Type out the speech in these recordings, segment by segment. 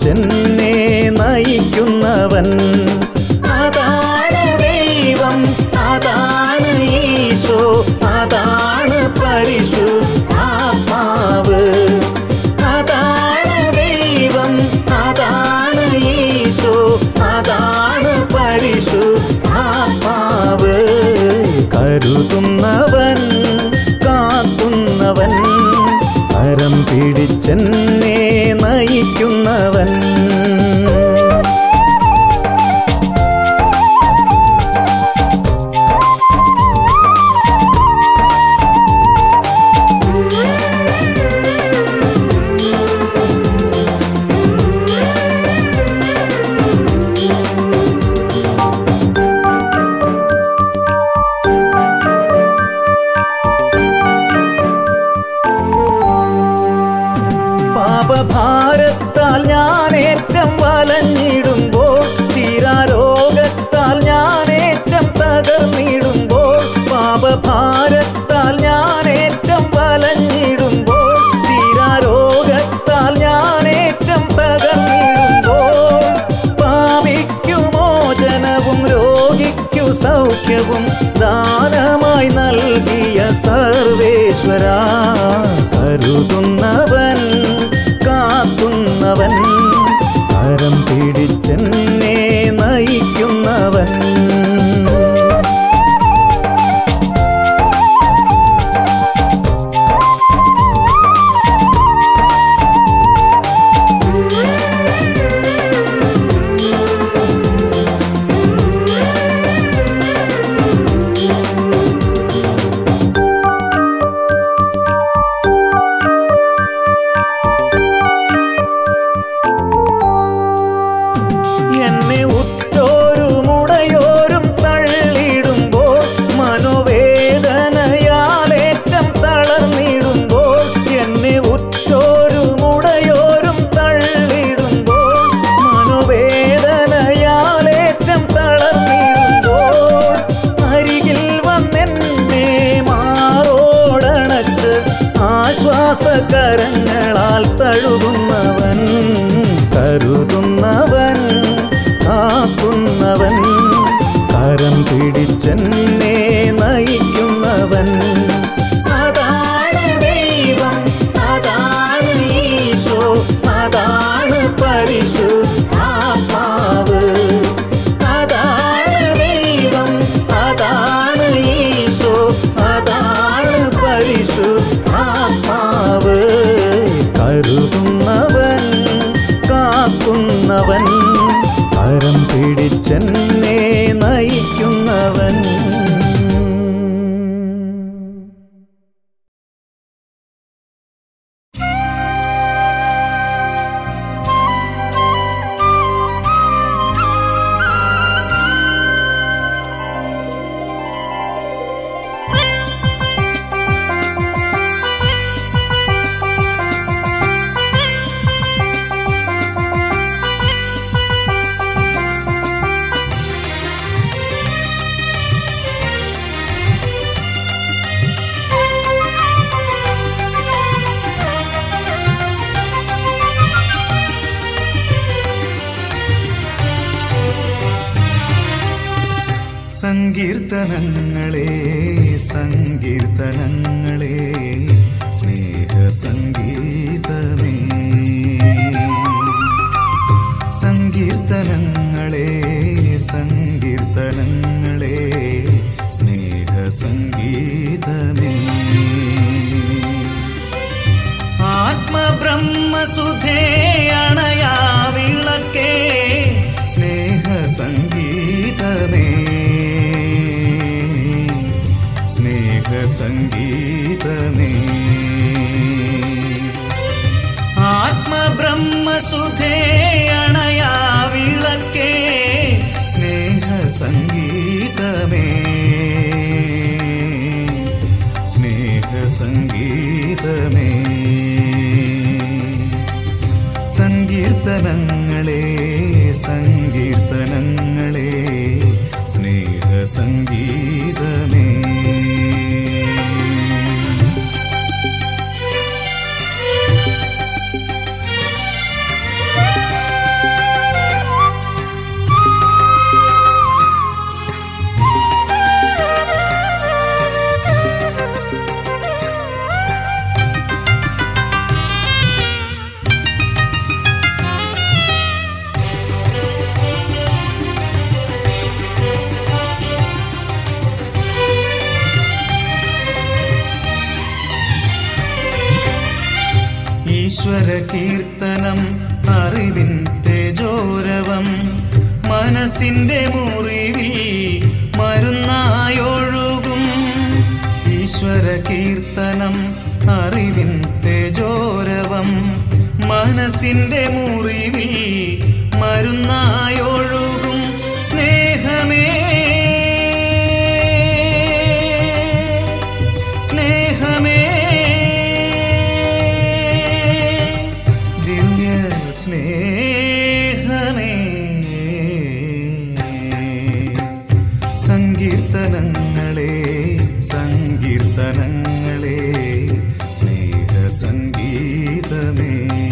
പിടിച്ചെന്നെ നയിക്കുന്നവൻ അതാണ് ദൈവം അതാണ് ഈശോ അതാണ് പരിശുദ്ധാത്മാവ് അതാണ് ദൈവം അതാണ് ഈശോ അതാണ് പരിശുദ്ധാത്മാവ് കരുതുന്നവൻ കാക്കുന്നവൻ കരം പിടിച്ചെന്നെ നയിക്കുന്നവൻ പാപഭാരത്താൽ ഞാൻ ഏറ്റം വലഞ്ഞിടുമ്പോൾ തീരാരോഗത്താൽ ഞാൻ ഏറ്റം തകർന്നിടുമ്പോൾ പാപഭാരത്താൽ ഞാൻ ഏറ്റം വലഞ്ഞിടുമ്പോൾ തീരാരോഗത്താൽ ഞാൻ ഏറ്റം തകർന്നിടുമ്പോൾ പാപിക്കു മോചനവും രോഗിക്കു സൗഖ്യവും ദാനമായി നൽകിയ സർവേശ്വര കരുതുന്നവൻ കാക്കുന്നവൻ കരം പിടിച്ചെന്നെ നയിക്കുന്നവൻ എന്നെ ഉറ്റോരും ഉടയോരും തള്ളിടുമ്പോൾ മനോവേദനയാലേറ്റം തളർന്നിടുമ്പോൾ എന്നെ ഉറ്റോരും ഉടയോരും തള്ളിടുമ്പോൾ മനോവേദനയാലേറ്റം തളർന്നിടുമ്പോൾ അരികിൽ വന്നെന്നെ മാറോടണക്ക് ആശ്വാസകരങ്ങളാൽ തഴുകുന്നവൻ കരുതുന്നവൻ കാക്കുന്നവൻ കരം പിടിച്ചെന്നെ നയിക്കുന്നവൻ അതാണ് ദൈവം അതാണ് ഈശോ അതാണ് പരിശുദ്ധാത്മാവ് അതാണ് ദൈവം അതാണ് ഈശോ അതാണ് പരിശുദ്ധാത്മാവ് കരുതുന്നവൻ കാക്കുന്നവൻ കരം പിടിച്ചെന്നെ നയിക്കുന്നവൻ സങ്കീർത്തനങ്ങളെ സങ്കീർത്തനങ്ങളെ സ്നേഹ സംഗീതമേ സങ്കീർത്തനങ്ങളെ സങ്കീർത്തനങ്ങളെ സ്നേഹ സംഗീതമേ ആത്മബ്രഹ്മസുധേ അണയാ വിളക്കേ സ്നേഹ സംഗീതമേ സ്നേഹ സംഗീതമേ ആത്മബ്രഹ്മസുധേ അണയാ വിളക്കേ സ്നേഹ സംഗീതമേ സ്നേഹ സംഗീതമേ സങ്കീർത്തനങ്ങളെ സങ്കീർത്തനങ്ങളെ സ്നേഹ സംഗീതമേ Thank you. കീർത്തനം അറിവിൻ തേജോരവം മനസ്സിന്റെ മുറിവിൽ മരുന്നായൊഴുകും ഈശ്വര കീർത്തനം അറിവിൻ തേജോരവം മനസ്സിന്റെ മുറിവിൽ മരുന്നായൊഴുകും സ്നേഹമേ സ്നേഹമേ ദിവ്യ സ്നേഹമേ സങ്കീർത്തനങ്ങളെ സങ്കീർത്തനങ്ങളെ സ്നേഹ സംഗീതമേ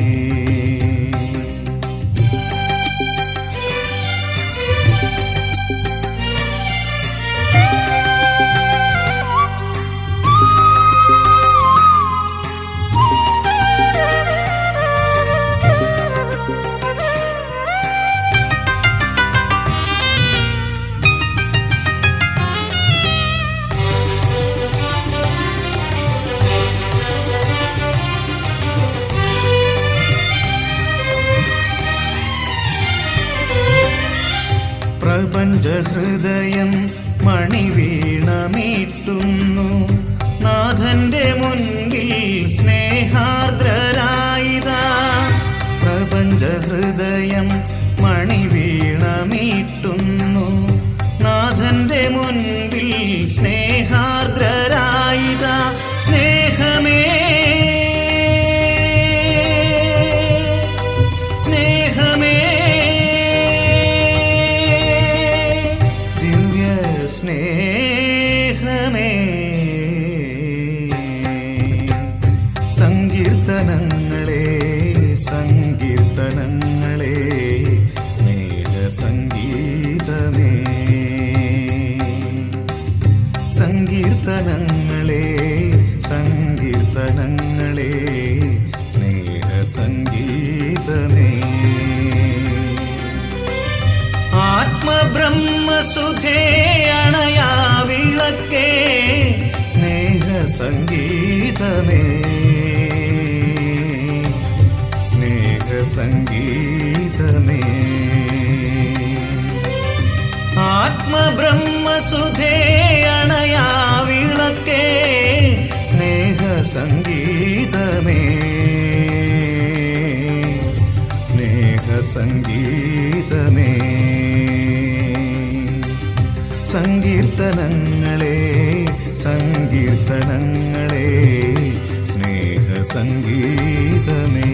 പ്രപഞ്ചഹൃദയം മണിവീണമീട്ടുന്നു നാഥന്റെ മുൻപിൽ സ്നേഹാർദ്രരായിതാ പ്രപഞ്ചഹൃദയം മണിവീണമീട്ടുന്നു നാഥന്റെ മുൻപിൽ സ്നേഹാർദ്രരായിതാ സ്നേഹമേ സ്നേഹമേ ദിവ്യ സ്നേഹമേ സങ്കീർത്തനങ്ങളെ സങ്കീർത്തനങ്ങളെ സ്നേഹ സംഗീതമേ സങ്കീർത്തനങ്ങളെ സങ്കീർത്തനങ്ങളെ സ്നേഹ സംഗീതമേ ആത്മബ്രഹ്മസുധേ അണയാ വിളക്കേ സ്നേഹ സംഗീതമേ സ്നേഹ സംഗീതമേ ആത്മബ്രഹ്മസുധേ അണയാ വിളക്കേ സ്നേഹ സംഗീതമേ സ്നേഹ സംഗീതമേ സങ്കീർത്തനങ്ങളെ സങ്കീർത്തനങ്ങളെ സ്നേഹ സംഗീതമേ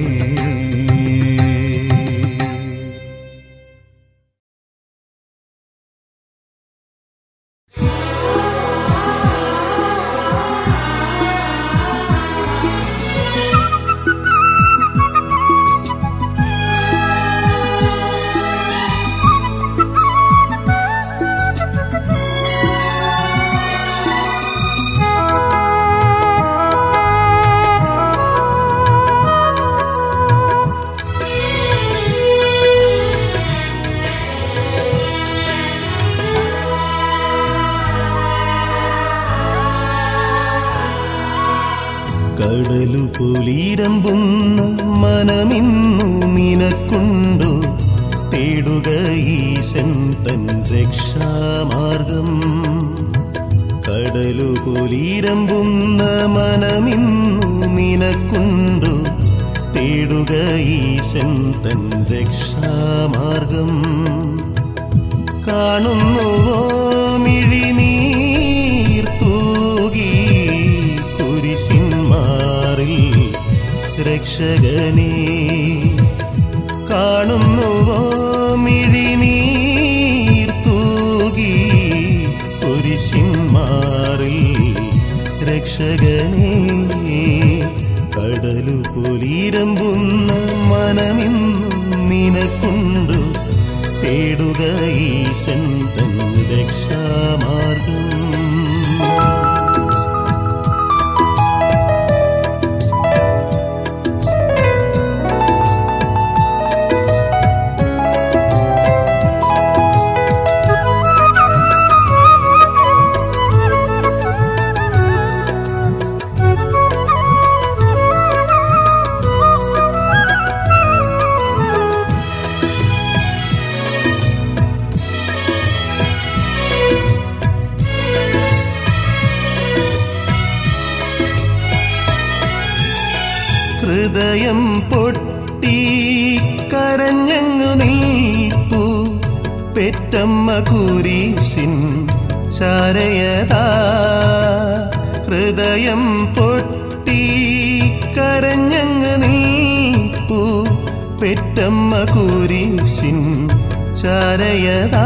കടലു പോലിരമ്പുന്ന മനമിന്നു നിനക്കുണ്ടു തേടുക ഈശൻ തൻ രക്ഷാമാർഗം കടലു പോലിരമ്പുന്ന മനമിന്നു നിനക്കുണ്ടു തേടുക ഈശൻ തൻ രക്ഷാമാർഗം കാണുന്നുവോ മിഴിനീർ തൂകി കുരിശിന്മാറിൽ രക്ഷകനെ കാണുന്നുവോ മിഴിനീർ തൂകി കുരിശിന്മാറിൽ രക്ഷകനെ കടലു പോലിരമ്പുന്ന മനമിന്നും നിനക്കുണ്ടു തേടുക ഈശൻ തൻ രക്ഷാമാർഗം Thank you. കരഞ്ഞങ്ങു നീപ്പു പെറ്റമ്മ കുരിശിൻ ചാരയതാ ഹൃദയം പൊട്ടി കരഞ്ഞങ്ങ് നീപ്പു പെറ്റമ്മ കുരിശിൻ ചാരയതാ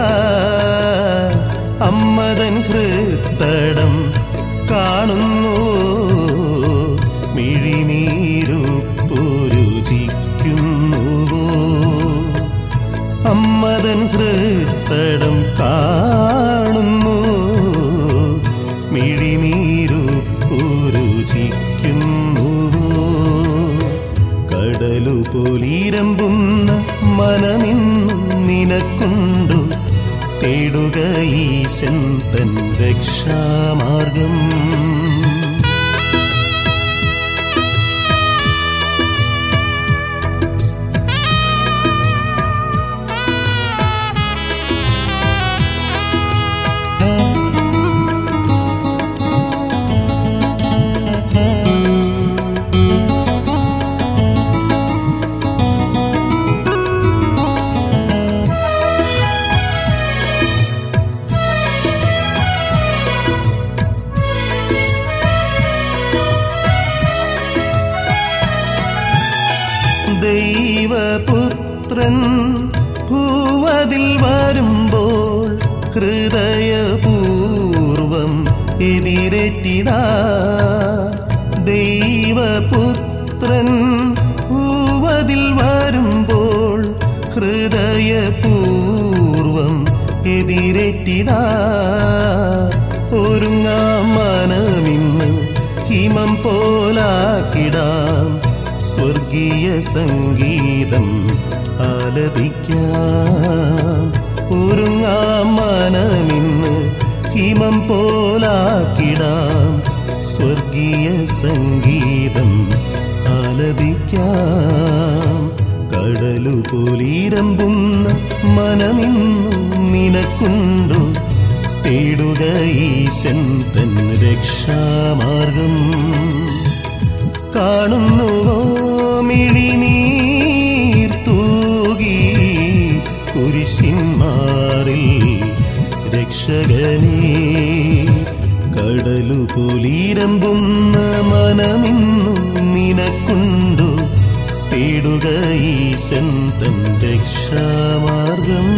അമ്മതൻ ഹൃത്തടം കാണുന്നു മിഴിനീരുപ്പുരുചിക്കുന്നുവോ അമ്മതൻ ഹൃത്തടം കാണുന്നു മിഴിനീരുപ്പുരുചിക്കുന്നുവോ കടലു പോലിരമ്പുന്ന മനമിന്നും നിനക്കുണ്ടു തേടുക ഈശൻ തൻ രക്ഷാമാർഗം ദൈവപുത്രൻ ഭൂവതിൽ വരുമ്പോൾ ഹൃദയപൂർവം എതിരേറ്റിടാ ദൈവപുത്രൻ ഭൂവതിൽ വരുമ്പോൾ ഹൃദയപൂർവം എതിരേറ്റിടാ ഒരുങ്ങാം മനമിന്ന് ഹിമം പോലാക്കിടാം സ്വർഗീയ സംഗീതം ആലപിക്കാം ഒരുങ്ങാം മനമിന്ന് ഹിമം പോലാക്കിടാം സ്വർഗീയ സംഗീതം ആലപിക്കാം കടലു പോലിരമ്പുന്ന മനമിന്നും നിനക്കുണ്ടു തേടുക ഈശൻ തൻ രക്ഷാമാർഗം കാണുന്നുവോ മിഴിനീർ തൂകി കുരിശിന്മാറിൽ രക്ഷകനേ കടലു പോലിരമ്പുന്ന മനമിന്നും നിനക്കുണ്ടു തേടുക ഈശൻ തൻ രക്ഷാമാർഗം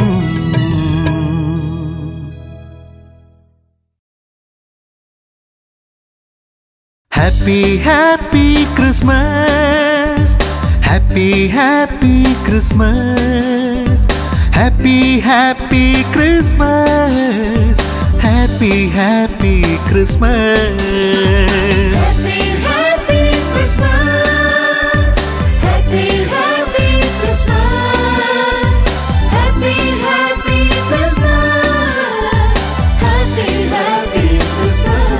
Happy, happy Christmas. Happy, happy Christmas. Happy, happy Christmas. Happy, happy Christmas. Happy, happy Christmas. Happy, happy Christmas. Happy, happy Christmas. Happy, happy Christmas.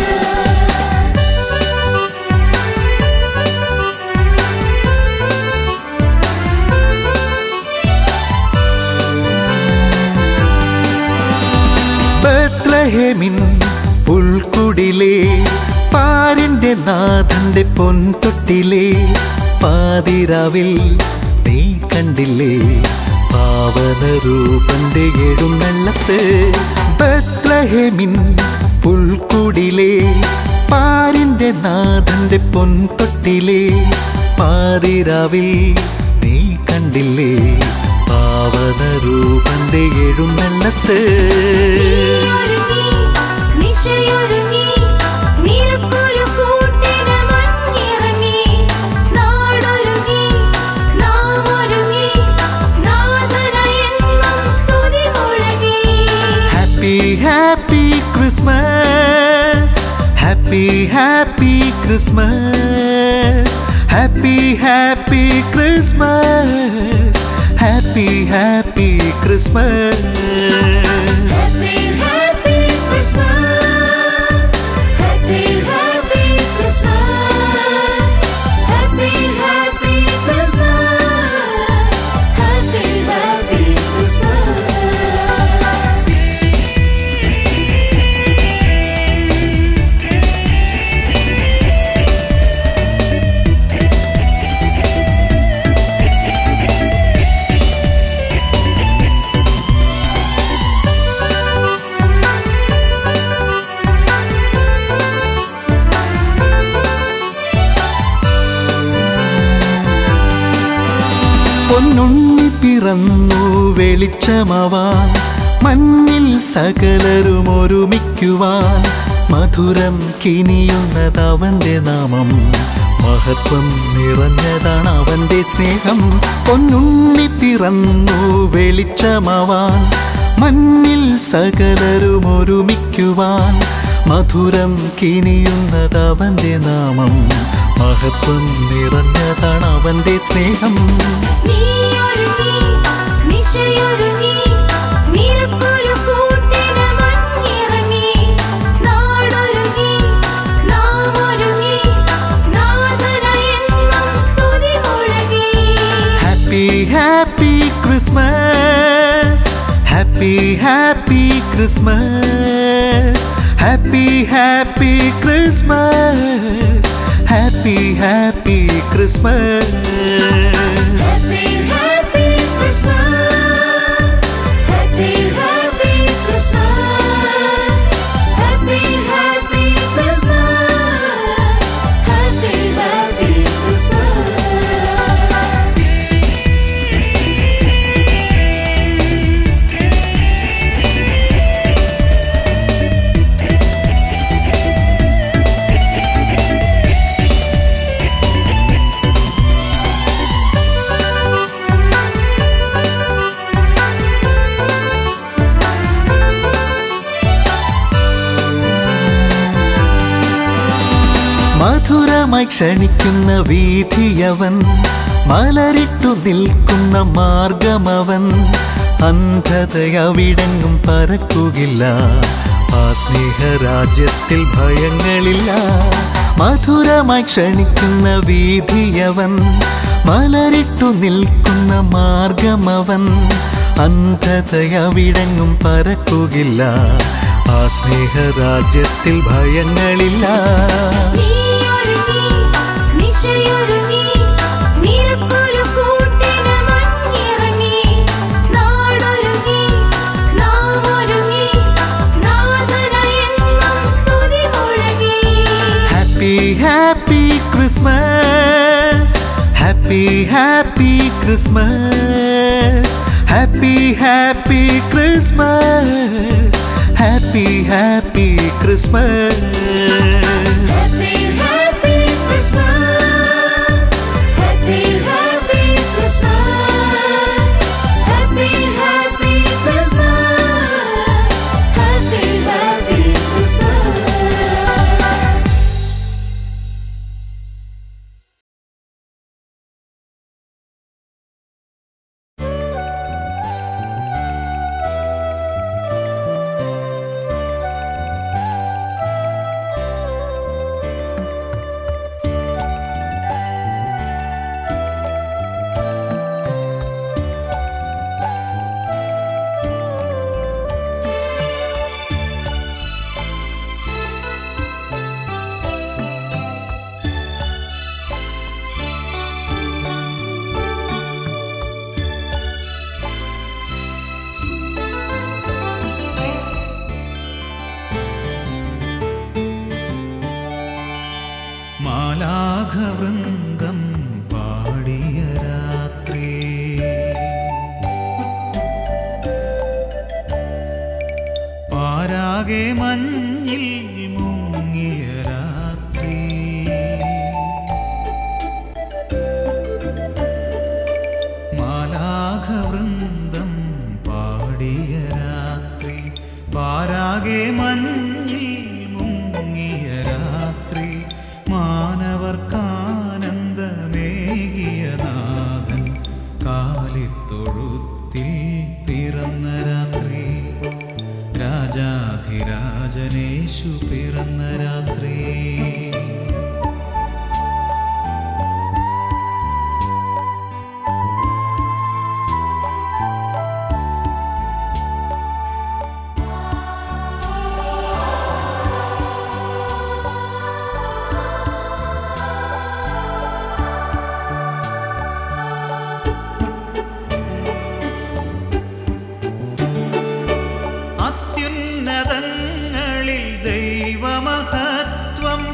ബത്ലഹേമിൻ പുൽക്കുടിലേ പാരിന്റെ നാഥന്റെ പൊൻതൊട്ടിലേ പാതിരാവിൽ നീ കണ്ടില്ലേ പാവനരൂപന്റെ എഴുന്നള്ളത്ത് ബത്ലഹേമിൻ പുൽക്കുടിലേ പാരിന്റെ നാഥന്റെ പൊൻതൊട്ടിലേ പാതിരാവിൽ നീ കണ്ടില്ലേ പാവനരൂപന്റെ എഴുന്നള്ളത്ത് നീയൊരുങ്ങി, നിശയൊരുങ്ങി, നിനക്കൊരു കൂട്ടിന് മഞ്ഞിറങ്ങി. നാടൊരുങ്ങി, നാമൊരുങ്ങി, നാഥനായെന്നും സ്തുതി മുഴങ്ങി. Happy happy Christmas happy happy Christmas happy happy Christmas happy happy Christmas Happy, happy Christmas. Happy, happy Christmas. Happy, happy Christmas. Happy, happy Christmas. പൊന്നുണ്ണി പിറന്നു വെളിച്ചമവാൻ മഞ്ഞിൽ സകലരും ഒരുമിക്കുവാൻ മധുരം കിനിയുന്നതവന്റെ നാമം മഹത്വം നിറഞ്ഞതാണ് അവന്റെ സ്നേഹം പൊന്നുണ്ണി പിറന്നു വെളിച്ചമവാൻ മഞ്ഞിൽ സകലരും ഒരുമിക്കുവാൻ മധുരം കിനിയുന്നതവന്റെ നാമം മഹത്വം നിറഞ്ഞതാണ് അവന്റെ സ്നേഹം നീയൊരുങ്ങി നിശയൊരുങ്ങി നിനക്കൊരു കൂട്ടിന് മഞ്ഞിറങ്ങി നാടൊരുങ്ങി നാം ഒരുങ്ങി നാഥനയെന്നും സ്തുതി മുഴങ്ങി happy happy Christmas happy happy Christmas happy happy Christmas happy happy Christmas Happy happy Christmas Happy happy Christmas Happy happy Christmas Happy happy Christmas മധുരമായി ക്ഷണിക്കുന്ന വീഥിയവൻ മലരിട്ടു നിൽക്കുന്ന മാർഗമവൻ അന്ധതയവിടെങ്ങും പരക്കുകില്ല ആ സ്നേഹരാജ്യത്തിൽ ഭയങ്ങളില്ല മധുരമായി ക്ഷണിക്കുന്ന വീഥിയവൻ മലരിട്ടു നിൽക്കുന്ന മാർഗമവൻ അന്ധതയവിടെങ്ങും പരക്കുകില്ല ആ സ്നേഹരാജ്യത്തിൽ ഭയങ്ങളില്ല നീയൊരുങ്ങി നിശയൊരുങ്ങി നിനക്കൊരു കൂട്ടിന് മഞ്ഞിറങ്ങി നാടൊരുങ്ങി നാം ഒരുങ്ങി നാഥനയെന്നും സ്തുതി മുഴങ്ങി happy happy Christmas happy happy Christmas happy happy Christmas happy happy Christmas Happy happy Christmas Happy happy Christmas Happy happy Christmas Happy happy Christmas മാലാഘവൃന്ദം പാടിയ രാത്രി പാരാകെ മഞ്ഞിൽ മുങ്ങിയ രാത്രി മാലാഘവൃന്ദം പാടിയ രാത്രി പാരാകെ മഞ്ഞിൽ മുങ്ങിയ രാത്രി മാനവർക്കാനന്ദമേകിയ നാഥൻ കാലിത്തൊഴുത്തിൽ പിറന്ന രാത്രി രാജാധിരാജനേശു പിറന്ന രാത്രി അത്യുന്നതങ്ങളിൽ ദൈവമഹത്വം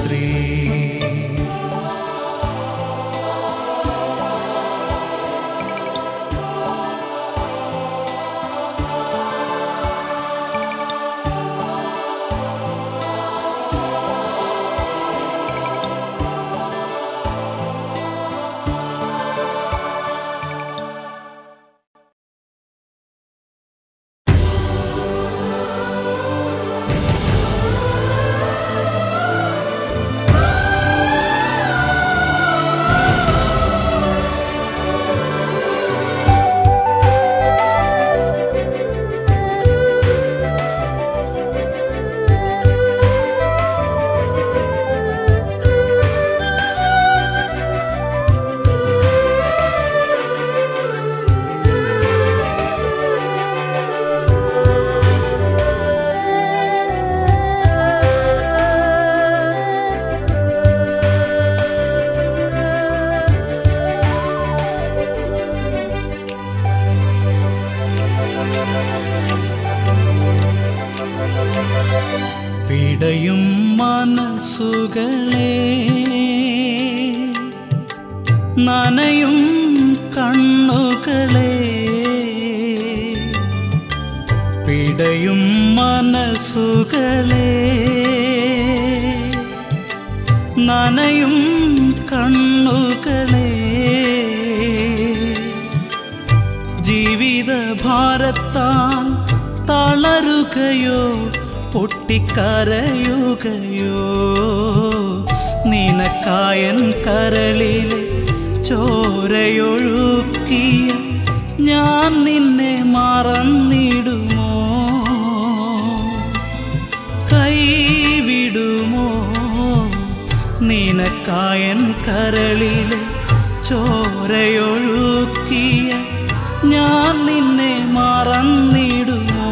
രാത്രി പിടയും മനസ്സുകളെ നനയും കണ്ണുകളെ പിടയും മനസ്സുകളെ നനയും കണ്ണുകളെ ജീവിത ഭാരത്താൽ തളരുകയോ പൊട്ടിക്കരയുകയോ നിനക്കായൻ കരളിലെ ചോരയൊഴുക്കിയ ഞാൻ നിന്നെ മറന്നിടുമോ കൈവിടുമോ നിനക്കായൻ കരളിലെ ചോരയൊഴുക്കിയ ഞാൻ നിന്നെ മറന്നിടുമോ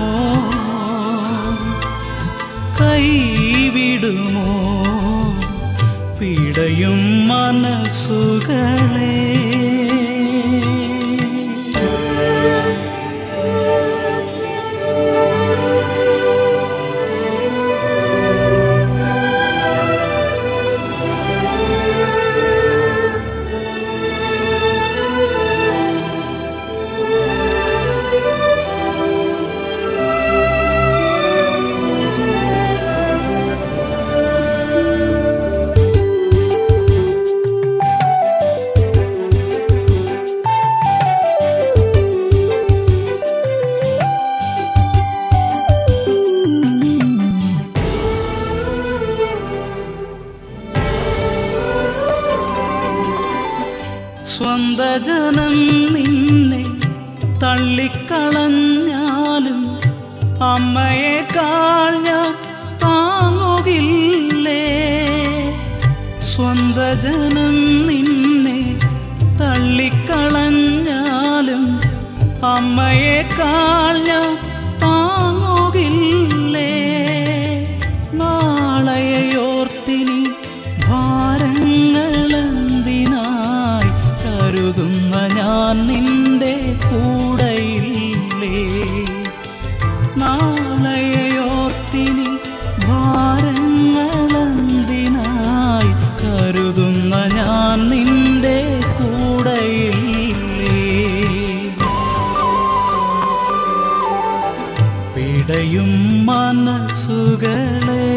കൈവിടുമോ പിടയും മനസ്സുകളെ സ്വന്ത ജനം നിന്നെ തള്ളിക്കളഞ്ഞാലും അമ്മയെക്കാൾ ഞാൻ താങ്ങുകില്ലേ സ്വന്ത ജനം നിന്നെ തള്ളിക്കളഞ്ഞാലും അമ്മയെക്കാൾ ഞാൻ താങ്ങുകില്ലേ നാളെയോർത്തിനി ഭാരങ്ങളെന്തിനായി കരുതുന്ന ഞാൻ നിന്റെ കൂടെയില്ലേ നാളെയോർത്തിനി ഭാരങ്ങളെന്തിനായി കരുതുന്ന ഞാൻ നിന്റെ കൂടെയില്ലേ പിടയും മനസ്സുകളെ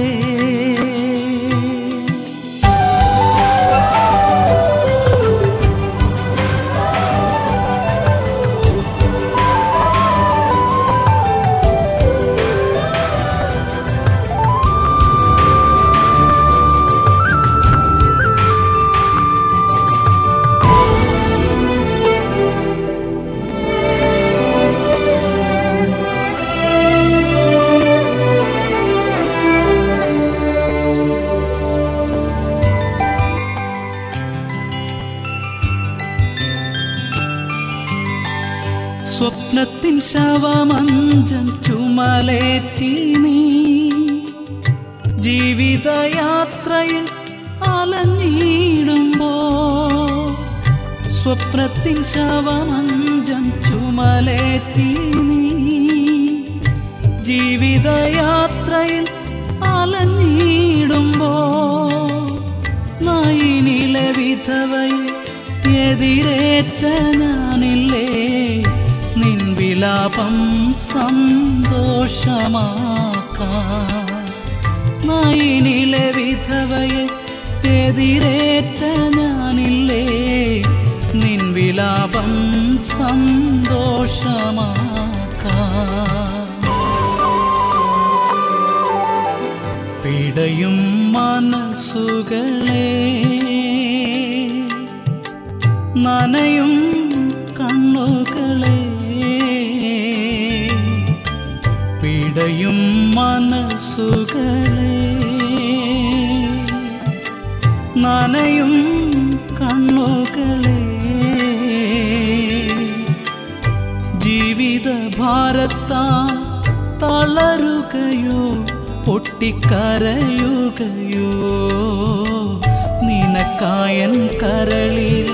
സ്വപ്നത്തിൻ ശവമഞ്ചം ചുമലേറ്റി നീ ജീവിതയാത്രയിൽ അലഞ്ഞിടുമ്പോ സ്വപ്നത്തിൻ ശവമഞ്ചം ചുമലേറ്റി നീ ജീവിതയാത്രയിൽ അലഞ്ഞിടുമ്പോ നായിനിലെ വിധവയെ എതിരേറ്റ ഞാനില്ലേ നിൻ വിലാപം സന്തോഷമാക്കാം നായിനിലെ വിധവയെ എതിരേറ്റ ഞാനില്ലേ നിൻ വിലാപം സന്തോഷമാക്കാം പിടയും മനസ്സുകളെ നനയും കണ്ണുകളെ പിടയും മനസ്സുകളെ നനയും കണ്ണുകളെ ജീവിത ഭാരത്താ തളരുകയോ പൊട്ടിക്കരയുകയോ നിനക്കായൻ കരളിൽ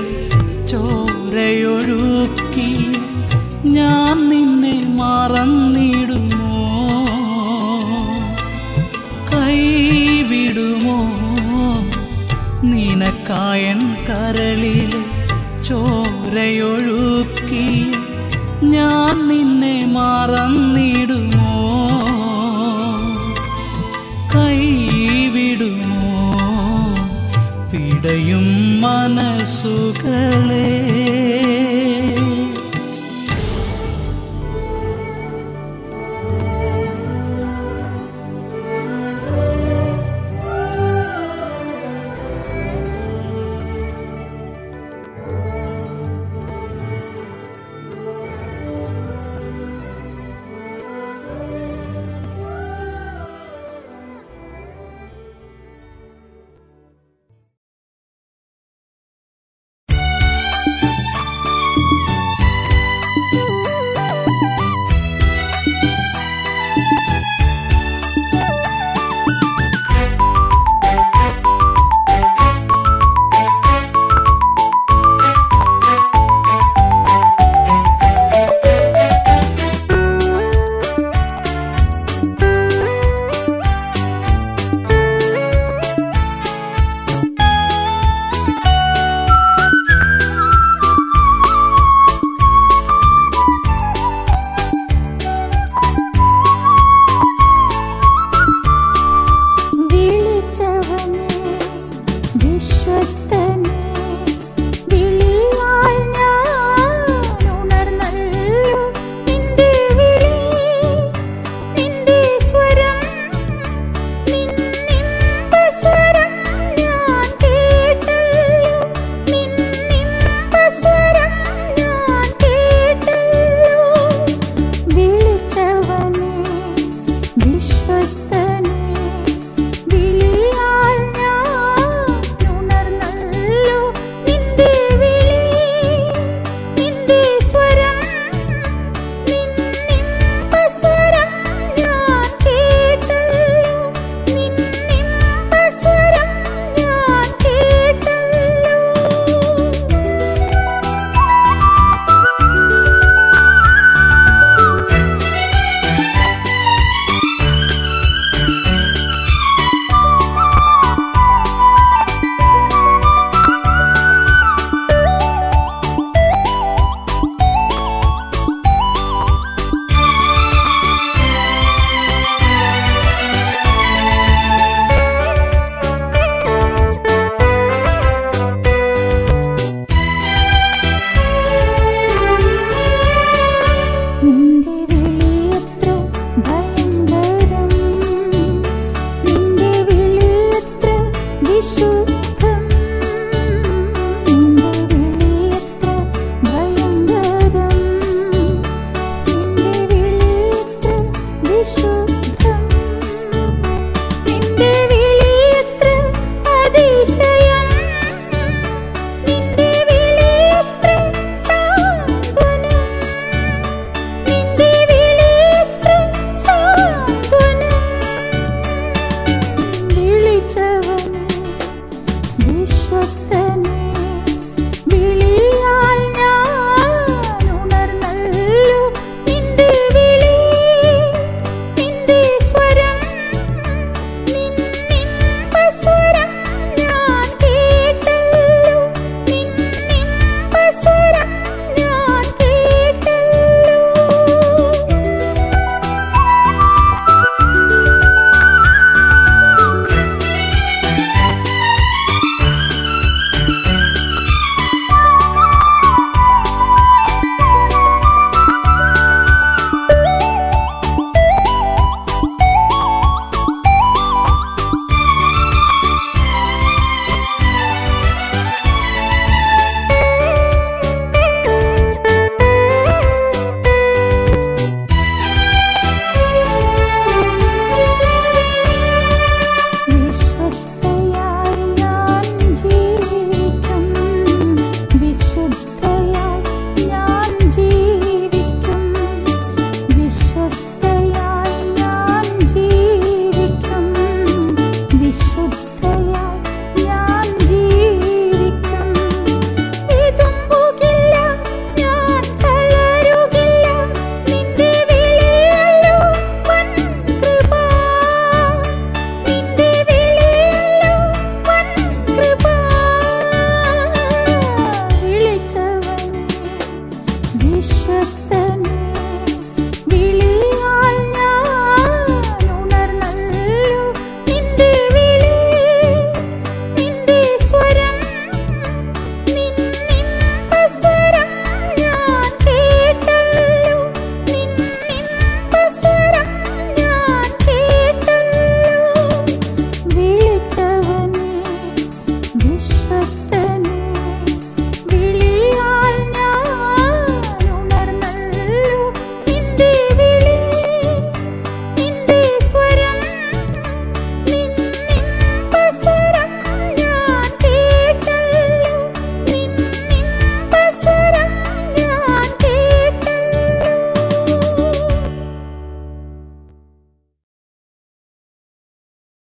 ചോരയൊഴുക്കി ഞാൻ നിന്നെ മറന്നിടുമോ കൈവിടുമോ നിനക്കായൻ കരളിൽ ചോരയൊഴുക്കി ഞാൻ നിന്നെ മറന്നിടുമോ കൈവിടുമോ പിടയും മനസ്സുകളെ വിളിച്ചവനെ വിശ്വസ്തനെ വിളിയാൽ ഞാൻ ഉണർന്നല്ലോ നിന്റെ വിളി നിന്റെ സ്വരം നിന്നിമ്പസ്വരം ഞാൻ കേട്ടല്ലോ നിന്നിമ്പസ്വരം ഞാൻ കേട്ടല്ലോ വിളിച്ചവനെ വിശ്വസ്തനെ വിളിയാൽ ഞാൻ ഉണർന്നല്ലോ നിന്റെ വിളി നിന്റെ സ്വരം നിന്നിമ്പസ്വരം ഞാൻ കേട്ടല്ലോ നിന്നിമ്പസ്വരം ഞാൻ കേട്ടല്ലോ നിന്റെ വിളിയത്ര ഭയങ്കരം നിന്റെ വിളിയത്ര വിശുദ്ധം നിന്റെ വിളിയത്ര ഭയങ്കരം നിന്റെ വിളിയത്ര വിശുദ്ധം നിന്റെ വിളിയത്ര അതിശയം നിന്റെ വിളിയത്ര സാന്ത്വനം നിന്റെ വിളിയത്ര സാന്ത്വനം വിളിച്ചവനെ വിശ്വസ്ത